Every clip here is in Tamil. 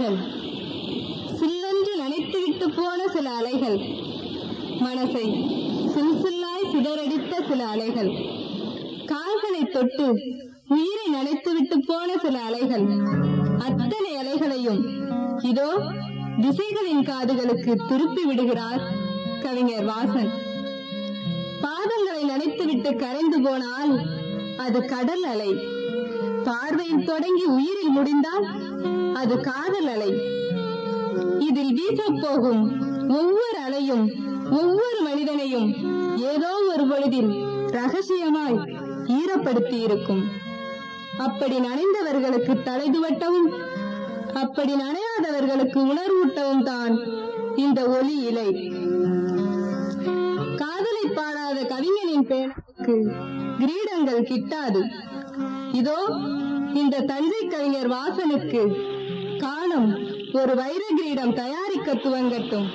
அலைகள் சில்லென்று நனைத்துவிட்டு போன சில அலைகள் மனசை சில் சில்லாய் சிதறடித்த சில அலைகள் கால்களை தொட்டு உயிரை நனைத்துவிட்டு போன சில அலைகள் அத்தனை அலைகளையும் இதோ திசைகளின் காதுகளுக்கு திருப்பி விடுகிறார் கவிஞர் வாசன் பாதங்களை நனைத்துவிட்டு கரைந்து போனால் அது கடல் அலை பார்வையில் தொடங்கி உயிரில் முடிந்தால் அது காதல் அலை இதில் வீசப் போகும் ஒவ்வொரு அலையும் ஒவ்வொரு மனிதனையும் ஏதோ ஒரு பொழுதில் ரகசியமாய் ஈரப்படுத்தி இருக்கும் அப்படி நனைந்தவர்களுக்கு தலை துவட்டவும் அப்படி நனையாதவர்களுக்கு உணர்வூட்டவும் தான் இந்த ஒலி இலை காதலை பாடாத கவிஞனின் பேருக்கு கிரீடங்கள் கிட்டாது இதோ இந்த தஞ்சை கவிஞர் வாசனுக்கு காலம் ஒரு வைர கிரீடம் தயாரிக்க துவங்கட்டும்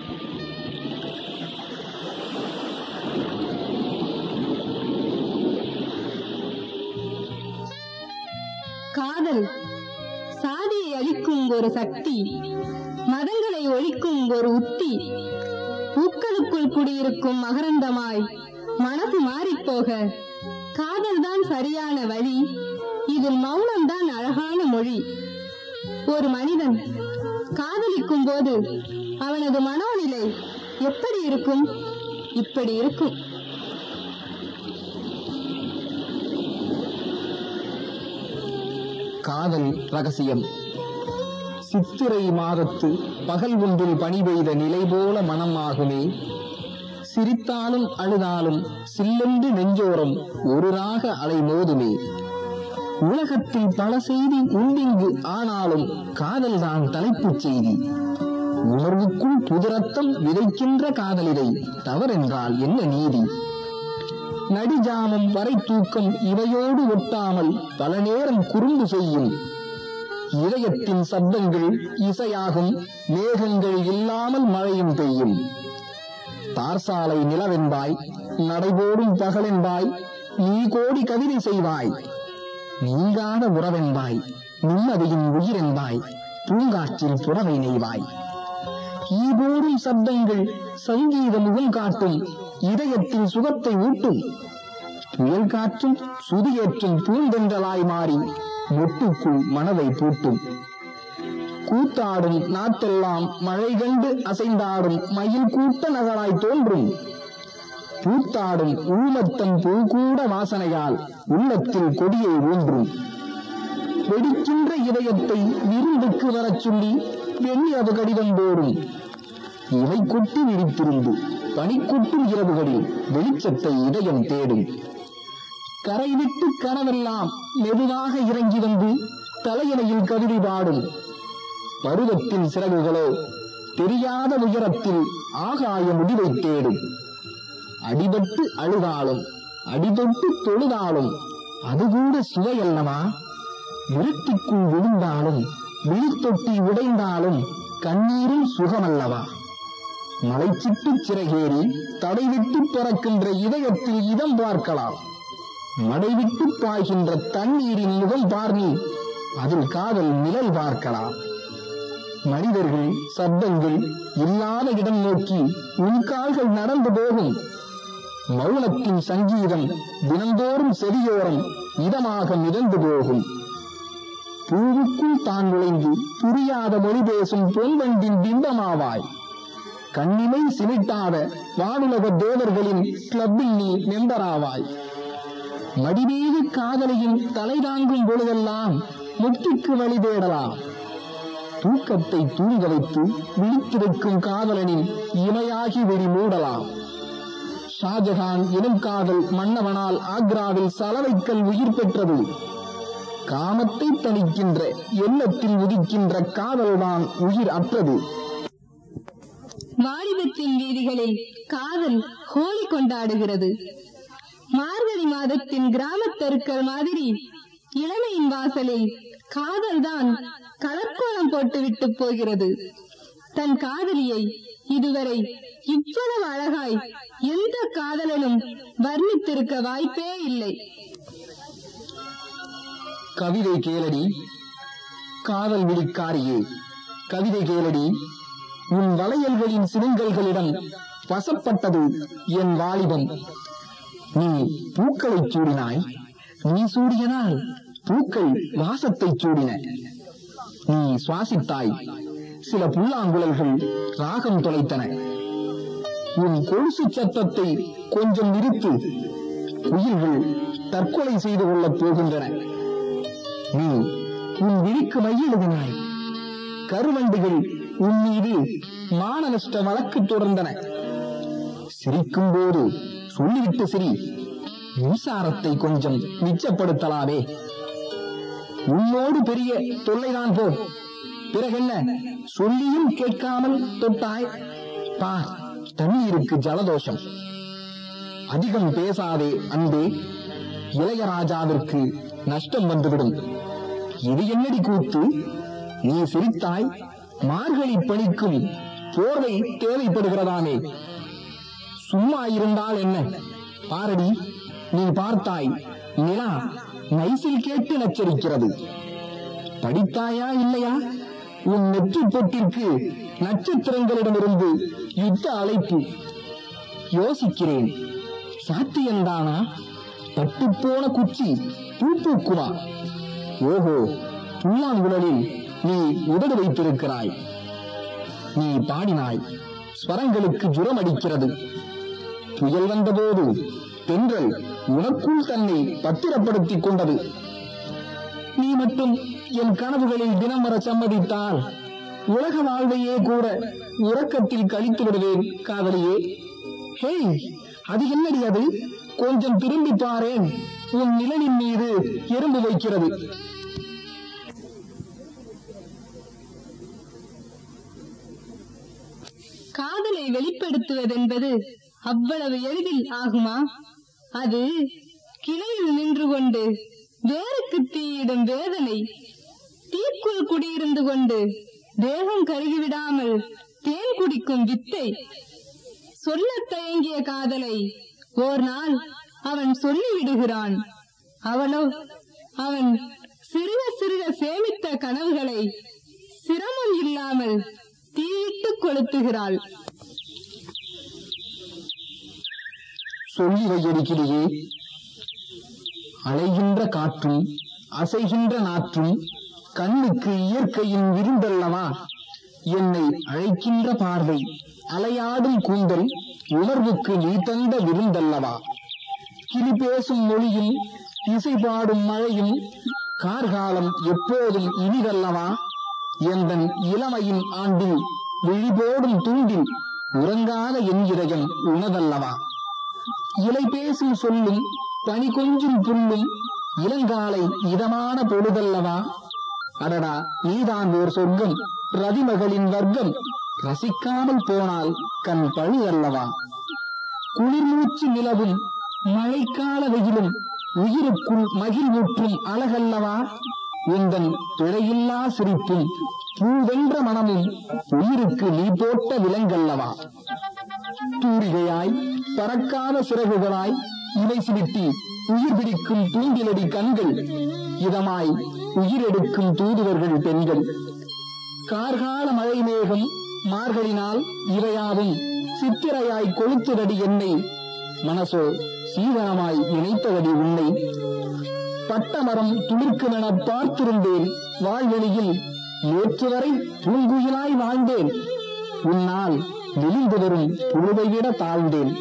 காதல் சாதியை அழிக்கும் ஒரு சக்தி மதங்களை ஒழிக்கும் ஒரு உத்தி பூக்களுக்குள் குடியிருக்கும் மகரந்தமாய் மனசு மாறிப்போக காதல்தான் சரியான வழி இதில் மௌனம்தான் அழகான மொழி ஒரு மனிதன் காதலிக்கும் போது அவனது மனோநிலை எப்படி இருக்கும் இப்படி இருக்கும் காதல் ரகசியம் சித்திரை மாதத்து பகல் ஒன்றில் பனி பெய்த நிலை போல மனம் ஆகுமே சிரித்தாலும் அழுதாலும் சில்லென்று நெஞ்சோரம் ஒரு ராக அலை மோதுமே உலகத்தில் பல செய்தி உண்டிங்கு ஆனாலும் காதல்தான் தலைப்புச் செய்தி உணர்வுக்குள் புதுரத்தம் விதைக்கின்ற காதலிதை தவறென்றால் என்ன நீதி நடிஜாமம் வரை தூக்கம் இவையோடு ஒட்டாமல் பல நேரம் குறும்பு செய்யும் இதயத்தின் சப்தங்கள் இசையாகும் மேகங்கள் இல்லாமல் மழையும் பெய்யும் தார்சாலை நிலவென்பாய் நடைபோடும் பகலென்பாய் நீ கோடி கவிதை செய்வாய் நீங்காத உறவென்பாய் நிம்மதியின் உயிரென்பாய் பூங்காற்றில் புறவை நெய்வாய் ஈபோடும் சப்தங்கள் சங்கீத முகம் காட்டும் இதயத்தின் சுகத்தை ஊட்டும் புயல் காற்றும் சுதியேற்றும் பூந்தென்றலாய் மாறி மொட்டுக்குள் மனதை பூட்டும் கூத்தாடும் நாட்டெல்லாம் மழை கண்டு அசைந்தாடும் மயில் கூட்ட நகராய் தோன்றும் பூத்தாடும் ஊமத்தம் பூ கூட வாசனையால் உள்ளத்தில் கொடியை ஊன்றும் வெடிக்கின்ற இதயத்தை விருந்துக்கு வரச் சொல்லி வெண்ணி அது கடிதம் போடும் இவை கொட்டி விழித்திருந்து பனிக்கொட்டும் இரவுகளில் வெளிச்சத்தை இதயம் தேடும் கரை விட்டு கனவெல்லாம் மெதுவாக இறங்கி வந்து தலையணையில் கவிதை பாடும் பருவத்தின் சிறகுகளோ தெரியாத உயரத்தில் ஆகாய முடிவை தேடும் அடிபட்டு அழுதாலும் அடிபட்டு தொழுதாலும் அது கூட சுவையல்லவா விருத்திக்குள் விழுந்தாலும் விழித்தொட்டி உடைந்தாலும் கண்ணீரும் சுகமல்லவா மலைச்சிட்டு சிறகேறி தடைவிட்டு பறக்கின்ற இதயத்தில் இதம் பார்க்கலாம் மடைவிட்டு பாய்கின்ற தண்ணீரின் முகம் பார்னி அதில் காதல் நிழல் பார்க்கலாம் மனிதர்கள் சப்தங்கள் இல்லாத இடம் நோக்கி உன் கால்கள் நடந்து போகும் மௌனத்தின் சங்கீதம் தினந்தோறும் செவியோரம் இதமாக மிதந்து போகும் பூவுக்குள் தான் நுழைந்து புரியாத மொழி பேசும் பொன்வண்டின் பிம்பமாவாய் கண்ணிமை சிமிட்டாத வானுலக தேவர்களின் கிளப்பில் நீ மெம்பராவாய் மடிமீது காதலியின் தலை தாங்கும் பொழுதெல்லாம் முக்திக்கு வழி தேடலாம் தூக்கத்தை தூங்க வைத்து விழித்திருக்கும் காதலனின் இமையாகி வெடி மூடலாம் ஷாஜகான் எனும் காதல் மன்னவனால் ஆக்ராவில் சலவைக்கல் உயிர் பெற்றது காமத்தை தணிக்கின்ற எண்ணத்தில் உதிக்கின்ற காதல்தான் உயிர் அற்றது வாலிபத்தின் வீதிகளில் காதல் ஹோலி கொண்டாடுகிறது மார்கழி மாதத்தின் கிராமத் தெருக்கள் மாதிரி இளமையின் வாசலில் காதல் தான் கலர்கோலம் போட்டுவிட்டு போகிறது தன் காதலியை இதுவரை இவ்வளவு அழகாய் எந்த காதலனும் வர்ணித்திருக்க வாய்ப்பே இல்லை கவிதை கேளடி காதல் விழிக்காரியே கவிதை கேளடி உன் வளையல்களின் சிறுங்கல்களிடம் வசப்பட்டது என் வாலிபம் நீ பூக்களைச் சூடினாய் நீ சூடியனால் பூக்கள் வாசத்தைச் சூடின நீ சுவாசித்தாய் சில புல்லாங்குழல்கள் ராகம் தொலைத்தன உன் கொலுசு சத்தத்தை கொஞ்சம் நிறுத்து உயிர்கள் தற்கொலை செய்து கொள்ளப் போகின்றன நீ உன் விழிக்கு மையெழுதினாய் கருவண்டுகள் உன் மீது மான நஷ்ட வழக்கு தொடர்ந்தன சிரிக்கும் போது சொல்லிவிட்டு சிரி மின்சாரத்தை கொஞ்சம் மிச்சப்படுத்தலாமே உன்னோடு பெரிய தொல்லைதான் போ பிறகென்ன சொல்லியும் கேட்காமல் தொட்டாய் பார் தண்ணீருக்கு ஜலதோஷம் அதிகம் பேசாதே அன்பே இளையராஜாவிற்கு நஷ்டம் வந்துவிடும் இது என்னடி கூத்து நீ சிரித்தாய் மார்கழி பணிக்கும் போர்வை தேவைப்படுகிறதாமே சும்மா இருந்தால் என்ன பாரடி நீ பார்த்தாய் நிலா நைசில் கேட்டு நச்சரிக்கிறது படித்தாயா இல்லையா உன் நெற்றி பொட்டிற்கு நட்சத்திரங்களிடமிருந்து யுத்த அழைப்பு யோசிக்கிறேன் சாத்தியம்தானா பட்டுப்போன குச்சி பூ பூக்குமா ஓஹோ புல்லாங்குழலில் நீ உதடு வைத்திருக்கிறாய் நீ பாடினாய் ஸ்வரங்களுக்கு ஜுரம் அடிக்கிறது புயல் வந்தபோது தென்றல் உனக்குள் தன்னை பத்திரப்படுத்திக் கொண்டது நீ மட்டும் என் கனவுகளில் தினம் வர சம்மதித்தால் உலக வாழ்வையே கூட உறக்கத்தில் கழித்து விடுவேன் காதலியே ஹேய் அது என்னடி அது கொஞ்சம் திரும்பி பாரேன் உன் நிழலின் மீது எறும்பு வைக்கிறது காதலை வெளிப்படுத்துவதென்பது அவ்வளவு எளிதில் ஆகுமா அது கிளையில் நின்று கொண்டு வேருக்கு தீயிடும் வேதனை தீக்குள் குடியிருந்து கொண்டு தேகம் கருகிவிடாமல் தேன் குடிக்கும் வித்தை சொல்லத் தயங்கிய காதலை ஓர் நாள் அவன் சொல்லிவிடுகிறான் அவளோ அவன் சிறுக சிறுக சேமித்த கனவுகளை சிரமம் இல்லாமல் தீயிட்டு கொளுத்துகிறாள் சொல்லி வையடிக்கிலேயே அலைகின்ற காற்றும் அசைகின்ற நாற்றும் கண்ணுக்கு இயற்கையின் விருந்தல்லவா என்னை அழைக்கின்ற பார்வை அலையாடும் கூந்தல் உணர்வுக்கு நீ தந்த விருந்தல்லவா கிளி பேசும் மொழியும் இசை பாடும் மழையும் கார்காலம் எப்போதும் இனிதல்லவா எந்தன் இளமையின் ஆண்டில் விழிபோடும் தூண்டில் உறங்காத என் இதயம் உனதல்லவா இலை பேசும் சொல்லும் பனி கொஞ்சும் புல்லும் இளங்காலை இதமான பொழுதல்லவா அடடா நீதான் ஓர் சொர்க்கம் ரதிமகளின் வர்க்கம் ரசிக்காமல் போனால் கண் பழுதல்லவா குளிர்மூச்சு நிலவும் மழைக்கால வெயிலும் உயிருக்குள் மகிழ்வூற்றும் அழகல்லவா உந்தன் பிழையில்லா சிரிப்பும் பூவென்ற மனமும் உயிருக்கு நீ போட்ட விலங்கல்லவா தூரிகையாய் பறக்காத சிறகுகளாய் இவை சிரித்தி உயிர் பிடிக்கும் தூண்டிலடி கண்கள் இதமாய் உயிரெடுக்கும் தூதுவர்கள் பெண்கள் கார்கால மழை மேகம் மார்கழினால் இவையாவும் சித்திரையாய் கொளுத்துதடி என்னை மனசோ சீதனமாய் நினைத்ததடி உன்னை பட்டமரம் துளிர்க்குமென பார்த்திருந்தேன் வாழ்வெளியில் நேற்று வரை பூங்குயிலாய் வாழ்ந்தேன் உன்னால் விழுந்து வரும் புழுவை விட தாழ்ந்தேன்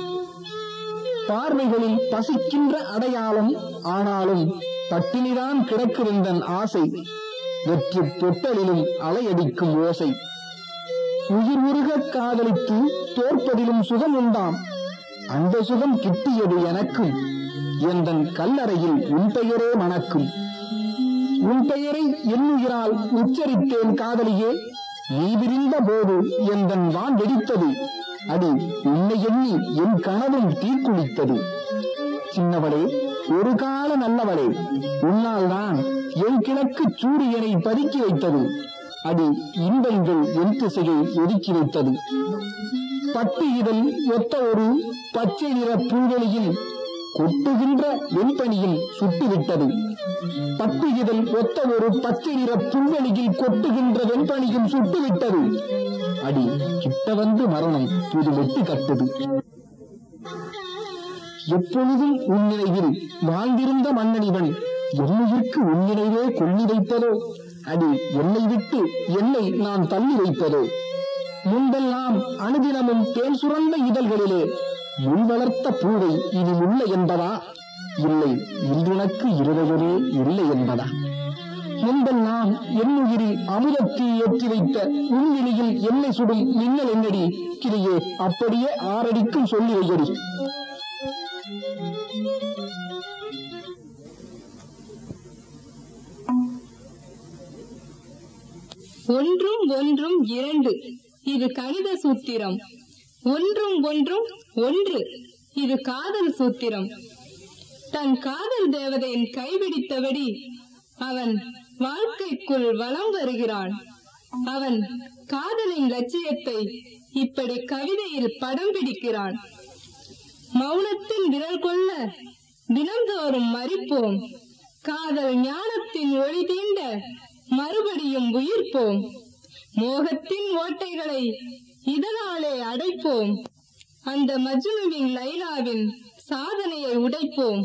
பார்வைகளில் பசிக்கின்ற அடையாளம் ஆனாலும் பட்டினிதான் கிடக்குகின்றன் ஆசை வெற்றி பொட்டலிலும் அலையடிக்கும் ஓசை உயிர் உருகக் காதலித்து தோற்பதிலும் சுகம் உண்டாம் அந்த சுகம் கிட்டியது எனக்கும் எந்தன் கல்லறையில் உன் பெயரே மணக்கும் உன் பெயரை என்னுயிரால் உச்சரித்தேன் காதலியே நீ விரிந்த போது எந்தன் வான் வெடித்தது அடி உன்னை எண்ணி என் கனவும் தீக்குளித்தது சின்னவளே ஒரு கால நல்லவளே உன்னால் தான் என் கிழக்கு சூரியனை பதுக்கி வைத்தது அடி இன்பங்கள் என் திசையை ஒதுக்கி வைத்தது பட்டு இதழ் ஒத்த ஒரு பச்சை நிற பூவெளியில் கொட்டுகின்ற வெண்பனியில் சுட்டுவிட்டது பட்டு இதழ் ஒத்த ஒரு பச்சை நிற புல்வெளியில் கொட்டுகின்ற வெண்பனியும் சுட்டுவிட்டது அடி கிட்ட வந்து மரணம் புது வெட்டி கட்டது எப்பொழுதும் உன் நினைவில் வாழ்ந்திருந்த மன்னனிவன் என்னுயிர்க்கு உன் நினைவே கொள்ளி வைப்பதோ அடி என்னை விட்டு என்னை நான் தள்ளி வைப்பதோ முன்பெல்லாம் அனுதினமும் தேன் சுரந்த இதழ்களிலே முள் வளர்த்த பூவை இனி முல்லை என்பதா இல்லை இன்றுனக்கு இருதயமே இல்லை என்பதா முன்பெல்லாம் என்னுயிரில் அமுதத்தீ ஏற்றி வைத்த உன்விழியில் என்னை சுடும் மின்னல் என்னடி கிளியே அப்படியே ஆறடிக்கும் சொல்லி வையடி ஒன்றும் ஒன்றும் இரண்டு இது கணித சூத்திரம் ஒன்றும் ஒன்றும் ஒன்று இது காதல் சூத்திரம் தன் காதல் தேவதையின் கைபிடித்தபடி அவன் வாழ்க்கைக்குள் வலம் வருகிறான் அவன் காதலின் லட்சியத்தை இப்படி கவிதையில் படம் பிடிக்கிறான் மௌனத்தின் விரல் கொள்ள தினந்தோறும் மறிப்போம் காதல் ஞானத்தின் ஒளி தீண்ட மறுபடியும் உயிர்ப்போம் மோகத்தின் ஓட்டைகளை இதனாலே அடைப்போம் அந்த மஜ்னுவின் லைலாவின் சாதனையை உடைப்போம்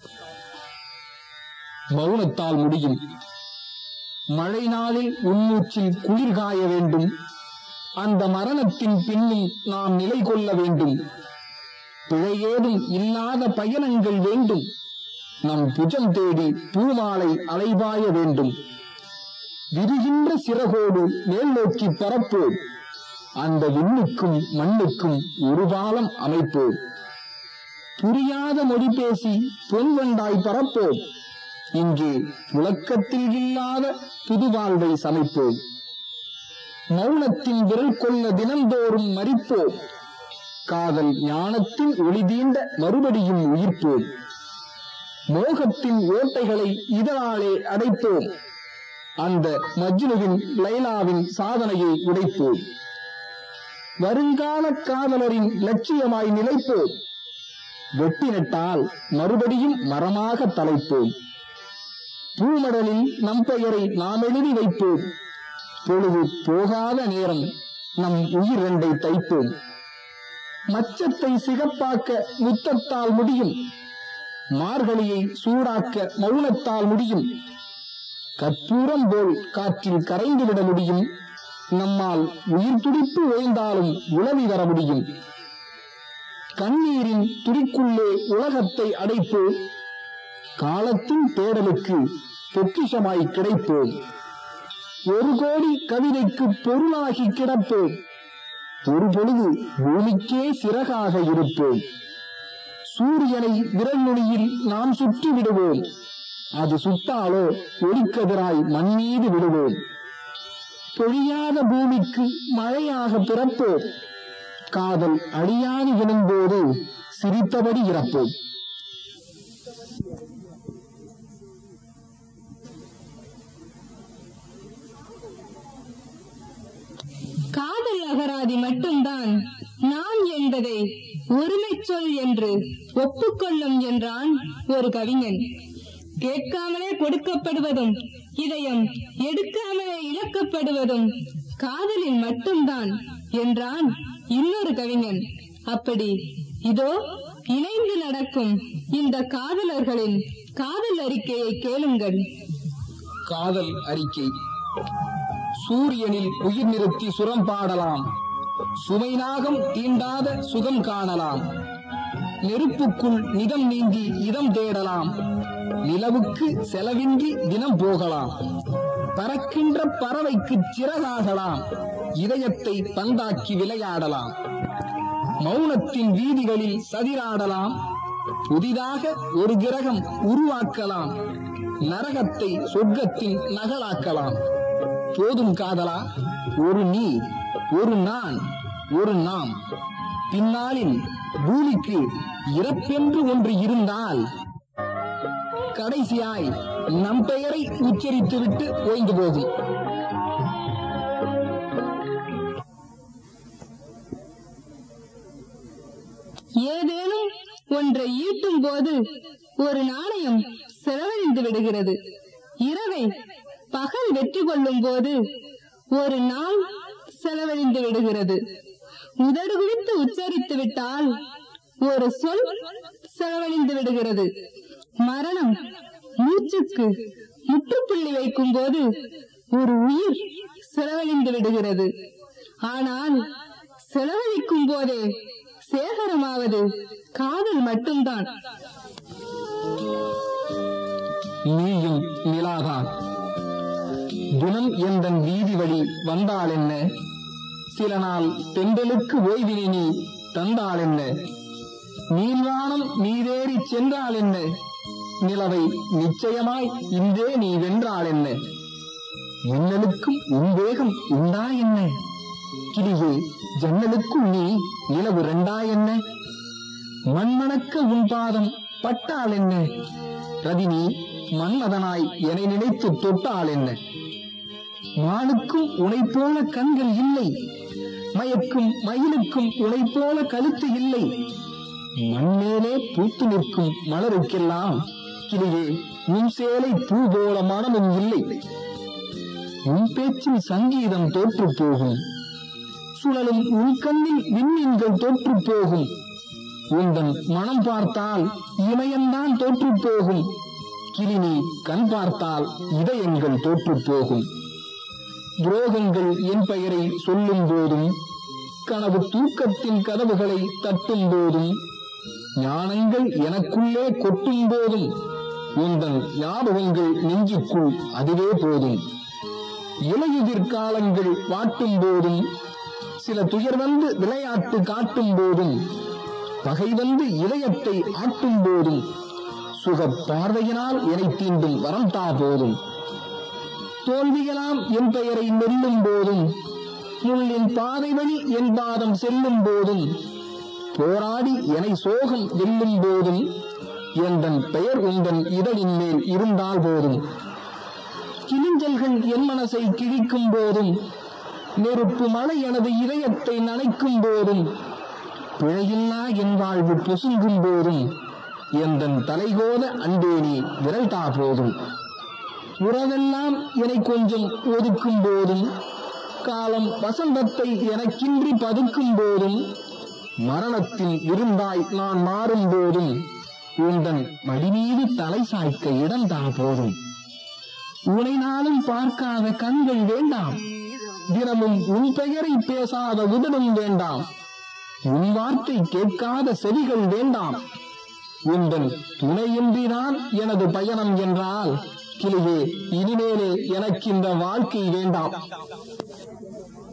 மௌனத்தால் முடியும் மழை நாளில் உன்மூச்சில் குளிர் காய வேண்டும் அந்த மரணத்தின் பின்னும் நாம் நிலை கொள்ள வேண்டும் பிழையேதும் இல்லாத பயணங்கள் வேண்டும் நம் புஜம் தேடி பூமாலை அலைபாய வேண்டும் விரிகின்ற சிறகோடு மேல் நோக்கி பரப்போம் அந்த விண்ணுக்கும் மண்ணுக்கும் ஒரு பாலம் அமைப்போம் புரியாத மொழி பேசி பொன்வண்டாய் பரப்போம் இங்கே புழக்கத்தில் இல்லாத புது வாழ்வை சமைப்போம் மௌனத்தின் விரல் கொள்ள தினந்தோறும் மறிப்போம் காதல் ஞானத்தின் ஒளி தீண்ட மறுபடியும் உயிர்ப்போம் மோகத்தின் ஓட்டைகளை இதனாலே அடைப்போம் அந்த மஜ்னுவின் லைலாவின் சாதனையை உடைப்போம் வருங்கால காதலரின் லட்சியமாய் நிலைப்போம் வெட்டி நட்டால் மறுபடியும் மரமாக தலைப்போம் பூமடலில் நம் பெயரை நாம் எழுதி வைப்போம் பொழுது போகாத நேரம் நம் உயிர் ரெண்டை தைப்போம் மச்சத்தை சிகப்பாக்க முத்தத்தால் முடியும் மார்கழியை சூடாக்க மௌனத்தால் முடியும் கற்பூரம் போல் காற்றில் கரைந்து விட முடியும் நம்மால் உயிர் துடிப்பு ஓய்ந்தாலும் உளவி வர முடியும் கண்ணீரின் துடிக்குள்ளே உலகத்தை அடைப்போம் காலத்தின் தேடலுக்கு பொக்கிஷமாய் கிடைப்போம் ஒரு கோடி கவிதைக்கு பொருளாகி கிடப்போம் ஒரு பொழுது பூமிக்கே சிறகாக இருப்போம் சூரியனை விரல் நுனியில் நாம் சுற்றி விடுவோம் அது சுட்டாலோ ஒளிக்கதிராய் மண் மீது விடுவோம் பொழியாத பூமிக்கு மழையாக பிறப்போம் காதல் அழியாது எனும்போது சிரித்தபடி இறப்போம் காதல் அகராதி மட்டும்தான் நான் என்பதை ஒருமை சொல் என்று ஒப்புக்கொள்ளும் என்றான் ஒரு கவிஞன் கேட்காமலே கொடுக்கப்படுவதும் இதயம் எடுக்காமலே இழக்கப்படுவதும் காதலில் மட்டும்தான் என்றான் இன்னொரு கவிஞன் அப்படி இதோ இணைந்து நடக்கும் இந்த காதலர்களின் காதல் அறிக்கையை கேளுங்கள் காதல் அறிக்கை சூரியனில் உயிர் நிறுத்தி சுரம் பாடலாம் சுமைநாகம் தீண்டாத சுகம் காணலாம் நெருப்புக்குள் நிதம் நீங்கி இதம் தேடலாம் நிலவுக்கு செலவின்றி தினம் போகலாம் பறக்கின்ற பறவைக்கு சிறகாகலாம் இதயத்தை பந்தாக்கி விளையாடலாம் மௌனத்தின் வீதிகளில் சதிராடலாம் புதிதாக ஒரு கிரகம் உருவாக்கலாம் நரகத்தை சொர்க்கத்தின் நகலாக்கலாம் போதும் காதலா ஒரு நீ ஒரு நான் ஒரு நாம் பின்னாளில் பூமிக்கு இறப்பென்று ஒன்று இருந்தால் கடைசியாய் நம் பெயரை உச்சரித்துவிட்டு ஓய்ந்து போகும் ஏதேனும் ஒன்றை ஈட்டும் போது ஒரு நாணயம் செலவழிந்து விடுகிறது இரவை பகல் வெற்றி கொள்ளும் போது ஒரு நாள் செலவழிந்து விடுகிறது உதடு குவித்து உச்சரித்து விட்டால் ஒரு சொல் செலவழிந்து விடுகிறது மரணம் மூச்சுக்கு முற்றுப்புள்ளி வைக்கும் போது ஒரு உயிர் செலவழிந்து விடுகிறது ஆனால் செலவழிக்கும் போதே சேகரமாவது காதல் மட்டும்தான் நீயும் நிலாதான் குணம் எந்தன் வீதி வழி வந்தால் என்ன சில நாள் தென்றலுக்கு ஓய்வினை நீ தந்தால் என்ன நீள்வானம் நீதேறி சென்றால் என்ன நிலவை நிச்சயமாய் இன்றே நீ வென்றால் என்ன மின்னலுக்கும் உன் வேகம் உண்டா என்ன கிளியே ஜன்னலுக்கும் நீ நிலவு ரெண்டா என்ன மண்மணக்க உன் பாதம் பட்டால் என்ன ரதினி மன்மதனாய் என நினைத்து தொட்டால் என்ன மானுக்கும் உனை போல கண்கள் இல்லை மயக்கும் மயிலுக்கும் உனை போல கழுத்து இல்லை மண்மேலே பூத்து நிற்கும் மலருக்கெல்லாம் கிளியே உன் சேலை பூ போல மனமும் இல்லை உன் பேச்சில் சங்கீதம் தோற்று போகும் சுழலும் உன் கண்ணில் விண்மீன்கள் தோற்று போகும் உந்தன் மனம் பார்த்தால் இமயம்தான் தோற்று போகும் கிளினி கண் பார்த்தால் இதயங்கள் தோற்று போகும் துரோகங்கள் என் பெயரை சொல்லும் போதும் கனவு தூக்கத்தின் கதவுகளை தட்டும் போதும் ஞானங்கள் எனக்குள்ளே கொட்டும் போதும் உந்தன் ஞாபகங்கள் நெஞ்சுக்குள் அதுவே போதும் இலையுதிர் காலங்கள் வாட்டும் போதும் சில துயர் வந்து விளையாட்டு காட்டும் போதும் பகை வந்து இதயத்தை ஆட்டும் போதும் சுக பார்வையினால் என்னை தீண்டும் வரம் தா போதும் தோல்வியெல்லாம் என் பெயரை நெல்லும் போதும் முள்ளின் பாதை வழி என் பாதம் செல்லும் போதும் போராடி என்னை சோகம் வெல்லும் போதும் எந்தன் பெயர் உந்தன் இதழின் மேல் இருந்தால் போதும் கிளிஞ்சல்கள் என் மனசை கிழிக்கும் போதும் நெருப்பு மலை எனது இதயத்தை நனைக்கும் போதும் பிழையில்லா என் வாழ்வு பொசுங்கும் போதும் எந்தன் தலைகோத அன்பேணி விரல்தா போதும் உறவெல்லாம் என்னை கொஞ்சம் ஒதுக்கும் போதும் காலம் வசந்தத்தை எனக்கின்றி பதுக்கும் போதும் மரணத்தில் இருந்தாய் நான் மாறும் போதும் உந்தன் மடிமீது தலை சாய்க்க இடம்தா போதும் உனை நாளும் பார்க்காத கண்கள் வேண்டாம் தினமும் உன் பெயரை பேசாத உதடும் வேண்டாம் உன் வார்த்தை கேட்காத செவிகள் வேண்டாம் உந்தன் துணையின்றிதான் எனது பயணம் என்றால் கிளியே இனிமேலே எனக்கு இந்த வாழ்க்கை வேண்டாம்